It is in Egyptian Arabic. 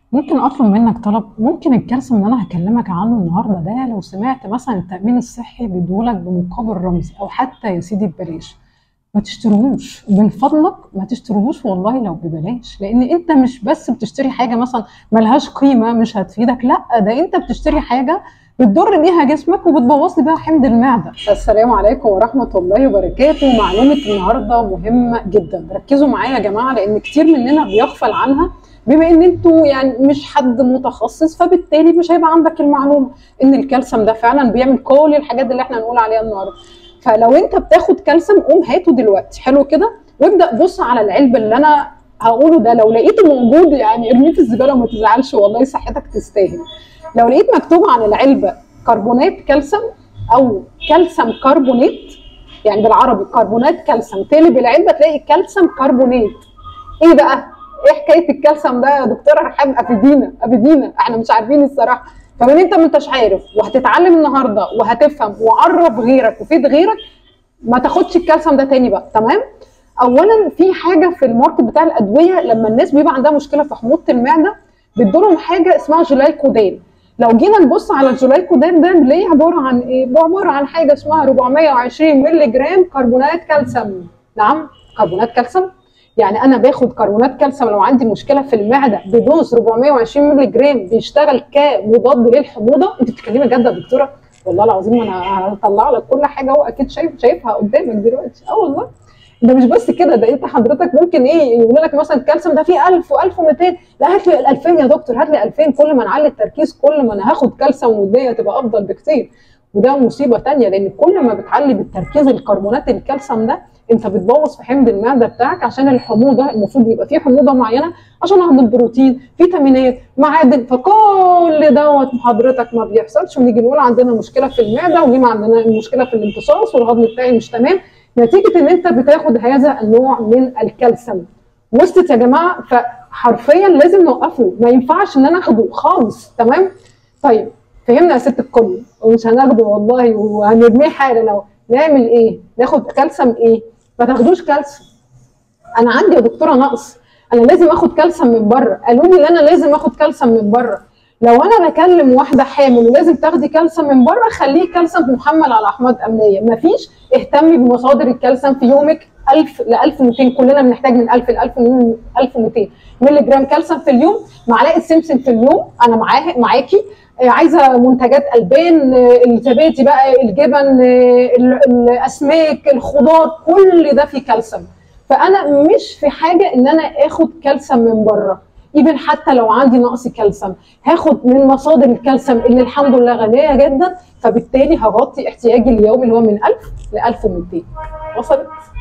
ممكن اطلب منك طلب ممكن الكالسيوم اللي انا هكلمك عنه النهارده ده لو سمعت مثلا التامين الصحي بيديهولك بمقابل رمزي او حتى يا سيدي ببلاش ما تشتروهوش من فضلك ما تشتروهوش والله لو ببلاش لان انت مش بس بتشتري حاجه مثلا ملهاش قيمه مش هتفيدك لا ده انت بتشتري حاجه بتضر بيها جسمك وبتبوظ لي بيها حمض المعده السلام عليكم ورحمه الله وبركاته معلومه النهارده مهمه جدا ركزوا معايا يا جماعه لان كتير مننا بيغفل عنها بما ان انتوا يعني مش حد متخصص فبالتالي مش هيبقى عندك المعلومه ان الكالسيوم ده فعلا بيعمل كل الحاجات اللي احنا هنقول عليها النهارده فلو انت بتاخد كالسيوم قوم هاته دلوقتي حلو كده وابدا بص على العلبه اللي انا هقوله ده لو لقيته موجود يعني ارميه في الزباله وما تزعلش والله صحتك تستاهل لو لقيت مكتوب عن العلبه كربونات كالسيوم او كالسيوم كربونات يعني بالعربي كربونات كالسيوم تقلب العلبه تلاقي كالسيوم كربونات ايه بقى ايه حكايه الكالسيوم ده يا دكتوره رحاب افيدينا افيدينا احنا مش عارفين الصراحه كمان انت ما انتش عارف وهتتعلم النهارده وهتفهم وعرف غيرك وفيد غيرك ما تاخدش الكالسيوم ده تاني بقى تمام اولا في حاجه في الماركت بتاع الادويه لما الناس بيبقى عندها مشكله في حموضه المعده بيدولهم حاجه اسمها جلايكودان لو جينا نبص على الجلايكودان ده بنلاقيه عباره عن ايه عباره عن حاجه اسمها 420 مللي جرام كربونات كالسيوم نعم كربونات كالسيوم يعني انا باخد كربونات كالسيوم لو عندي مشكله في المعده بدوز 420 مللي جرام بيشتغل كمضاد للحموضه انت بتتكلمي جد يا دكتوره والله العظيم انا هطلع لك كل حاجه هو اكيد شايف شايفها قدامك دلوقتي اه والله ده مش بس كده ده انت حضرتك ممكن ايه يقول لك مثلا الكالسيوم ده فيه 1000 و1200 لا هات لي ال 2000 يا دكتور هات لي 2000 كل ما نعلي التركيز كل ما انا هاخد كالسيوم والدنيا تبقى افضل بكتير وده مصيبه ثانيه لان كل ما بتعلي بالتركيز الكربونات الكالسيوم ده انت بتبوظ في حمض المعده بتاعك عشان الحموضه المفروض يبقى فيه حموضه معينه عشان اخد البروتين فيتامينات معادن فكل دوت حضرتك ما بيحصلش ونيجي نقول عندنا مشكله في المعده ونيجي عندنا مشكله في الامتصاص والهضم بتاعي مش تمام نتيجه ان انت بتاخد هذا النوع من الكالسيوم وصلت يا جماعه فحرفيا لازم نوقفه ما ينفعش ان انا اخده خالص تمام طيب فهمنا يا ست الكل ومش هناخده والله وهنرميه حالا لو نعمل ايه ناخد كالسيوم ايه ما تاخدوش كالسيوم انا عندي يا دكتوره نقص انا لازم اخد كالسيوم من بره قالوا لي ان انا لازم اخد كالسيوم من بره لو انا بكلم واحده حامل ولازم تاخدي كالسيوم من بره خليه كالسيوم محمل على احماض امنيه مفيش اهتمي بمصادر الكالسيوم في يومك 1000 ل 1200 كلنا بنحتاج من 1000 ل 1200 مللي جرام كالسيوم في اليوم معلقه سمسم في اليوم انا معاه معاكي عايزه منتجات البان الزبادي بقى الجبن الاسماك الخضار كل ده فيه كالسيوم فانا مش في حاجه ان انا اخد كالسيوم من بره ايفن حتى لو عندي نقص كالسيوم هاخد من مصادر الكالسيوم اللي الحمد لله غنيه جدا فبالتالي هغطي احتياجي اليومي اللي هو من 1000 ل 1200 وصلت